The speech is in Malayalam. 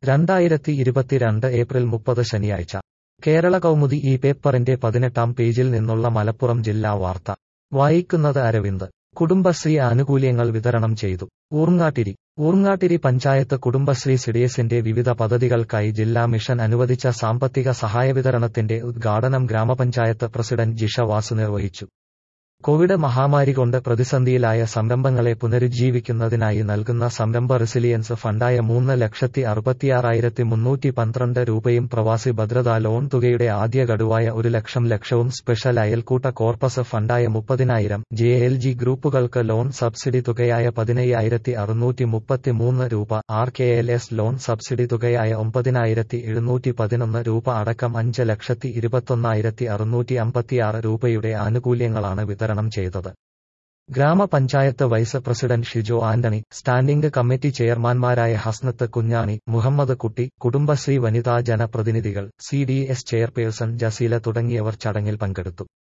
രണ്ടായിരത്തി ഇരുപത്തിരണ്ട് ഏപ്രിൽ മുപ്പത് ശനിയാഴ്ച കേരള കൗമുദി ഈ പേപ്പറിന്റെ പതിനെട്ടാം പേജിൽ നിന്നുള്ള മലപ്പുറം ജില്ലാ വാർത്ത വായിക്കുന്നത് അരവിന്ദ് കുടുംബശ്രീ ആനുകൂല്യങ്ങൾ വിതരണം ചെയ്തു ഊർങ്ങാട്ടിരി ഊർങ്ങാട്ടിരി പഞ്ചായത്ത് കുടുംബശ്രീ സിഡിഎസിന്റെ വിവിധ പദ്ധതികൾക്കായി ജില്ലാ മിഷൻ അനുവദിച്ച സാമ്പത്തിക സഹായ വിതരണത്തിന്റെ ഉദ്ഘാടനം ഗ്രാമപഞ്ചായത്ത് പ്രസിഡന്റ് ജിഷ വാസു നിർവഹിച്ചു കോവിഡ് മഹാമാരി കൊണ്ട് പ്രതിസന്ധിയിലായ സംരംഭങ്ങളെ പുനരുജ്ജീവിക്കുന്നതിനായി നൽകുന്ന സംരംഭ റെസിലിയൻസ് ഫണ്ടായ മൂന്ന് ലക്ഷത്തി അറുപത്തിയാറായിരത്തി മുന്നൂറ്റി പന്ത്രണ്ട് രൂപയും പ്രവാസി ഭദ്രതാ ലോൺ തുകയുടെ ആദ്യ ഗഡുവായ ഒരു ലക്ഷം ലക്ഷവും സ്പെഷ്യൽ അയൽക്കൂട്ട കോർപ്പസ് ഫണ്ടായ മുപ്പതിനായിരം ജെ എൽ ജി ഗ്രൂപ്പുകൾക്ക് ലോൺ സബ്സിഡി തുകയായ പതിനയ്യായിരത്തി അറുന്നൂറ്റി മുപ്പത്തിമൂന്ന് രൂപ R K L S loan subsidy തുകയായ ഒമ്പതിനായിരത്തി എഴുന്നൂറ്റി പതിനൊന്ന് രൂപ അടക്കം അഞ്ച് ലക്ഷത്തി ഇരുപത്തൊന്നായിരത്തി അറുന്നൂറ്റി അമ്പത്തിയാറ് രൂപയുടെ ആനുകൂല്യങ്ങളാണ് വിതരണം ചെയ്തത് ഗ്രാമപഞ്ചായത്ത് vice president Shijo Antony standing committee ചെയർമാൻമാരായ ഹസ്നത്ത് കുഞ്ഞാണി മുഹമ്മദ് കുട്ടി കുടുംബശ്രീ വനിതാ ജനപ്രതിനിധികൾ C D S chairperson Jaseela തുടങ്ങിയവർ ചടങ്ങിൽ പങ്കെടുത്തു